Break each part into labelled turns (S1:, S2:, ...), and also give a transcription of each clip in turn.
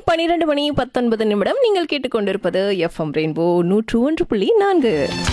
S1: பனிரெண்டு மணி பத்தொன்பது நிமிடம் நீங்கள் கேட்டுக்கொண்டிருப்பது எஃப்எம் ரெயின்போ நூற்று ஒன்று புள்ளி நான்கு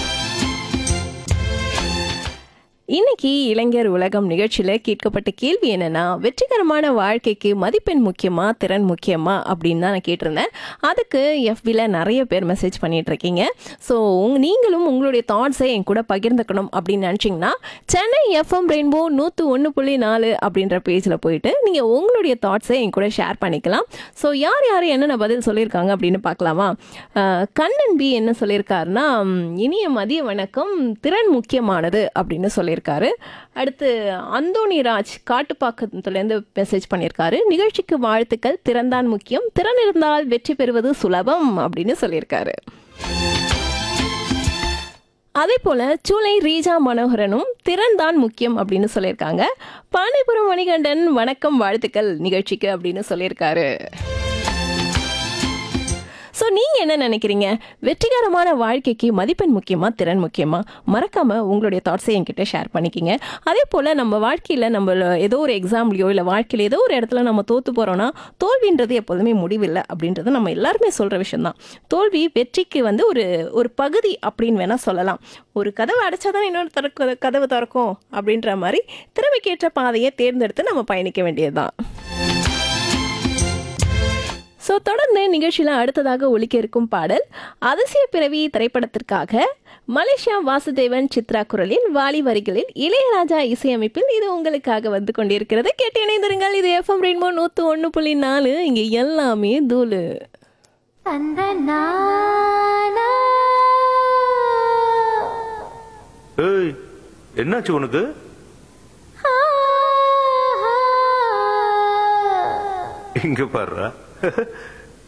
S1: இன்னைக்கு இளைஞர் உலகம் நிகழ்ச்சியில கேட்கப்பட்ட கேள்வி என்னன்னா வெற்றிகரமான வாழ்க்கைக்கு மதிப்பெண் முக்கியமா திறன் முக்கியமா அப்படின்னு தான் நான் கேட்டிருந்தேன் அதுக்கு எஃபில நிறைய பேர் மெசேஜ் பண்ணிட்டு இருக்கீங்க ஸோ நீங்களும் உங்களுடைய தாட்ஸை என் கூட பகிர்ந்துக்கணும் அப்படின்னு நினச்சிங்கன்னா சென்னை எஃப்எம் ரெயின்போ நூற்று ஒன்று புள்ளி நாலு அப்படின்ற பேஜில் போயிட்டு நீங்கள் உங்களுடைய தாட்ஸை என் கூட ஷேர் பண்ணிக்கலாம் ஸோ யார் யார் என்னென்ன பதில் சொல்லியிருக்காங்க அப்படின்னு பார்க்கலாமா அஹ், கண்ணன் பி என்ன சொல்லியிருக்காருன்னா ம், இனிய மதிய வணக்கம் திறன் முக்கியமானது அப்படின்னு சொல்லியிருக்காரு அடுத்து அந்தோணி ராஜ் காட்டுப்பாக்கத்துலேருந்து மெசேஜ் பண்ணியிருக்காரு நிகழ்ச்சிக்கு வாழ்த்துக்கள் திறன்தான் முக்கியம் திறன் இருந்தால் வெற்றி பெறுவது சுலபம் அப்படின்னு சொல்லியிருக்காரு அதே போல சூளை ரீஜா மனோகரனும் திறன் தான் முக்கியம் அப்படின்னு சொல்லியிருக்காங்க பாண்டிபுரம் மணிகண்டன் வணக்கம் வாழ்த்துக்கள் நிகழ்ச்சிக்கு அப்படின்னு சொல்லியிருக்காரு ஸோ நீங்கள் என்ன நினைக்கிறீங்க வெற்றிகரமான வாழ்க்கைக்கு மதிப்பெண் முக்கியமா திறன் முக்கியமா மறக்காம உங்களுடைய தாட்ஸை என்கிட்ட ஷேர் பண்ணிக்கிங்க அதே போல் நம்ம வாழ்க்கையில் நம்ம ஏதோ ஒரு எக்ஸாம்லையோ இல்லை வாழ்க்கையில் ஏதோ ஒரு இடத்துல நம்ம தோத்து போகிறோன்னா தோல்வின்றது எப்போதுமே முடிவில்லை அப்படின்றது நம்ம எல்லாருமே சொல்கிற விஷயம்தான் தோல்வி வெற்றிக்கு வந்து ஒரு ஒரு பகுதி அப்படின்னு வேணால் சொல்லலாம் ஒரு கதவை அடைச்சாதான் இன்னொரு திறக்க கதவு திறக்கும் அப்படின்ற மாதிரி திறமைக்கேற்ற பாதையை தேர்ந்தெடுத்து நம்ம பயணிக்க வேண்டியதுதான் ஸோ தொடர்ந்து நிகழ்ச்சியில் அடுத்ததாக ஒலிக்க இருக்கும் பாடல் அதிசய பிறவி திரைப்படத்திற்காக மலேசியா வாசுதேவன் சித்ரா குரலில் வாலி வரிகளில் இளையராஜா இசையமைப்பில் இது உங்களுக்காக வந்து கொண்டிருக்கிறது கேட்டு இணைந்திருங்கள் இது எஃப்எம் ரெயின்போ நூற்று ஒன்று புள்ளி நாலு இங்கே எல்லாமே தூளு
S2: அந்த நானா
S3: ஏய் என்னாச்சு உனக்கு
S2: ஆ, ஆ.
S3: இங்க பாருடா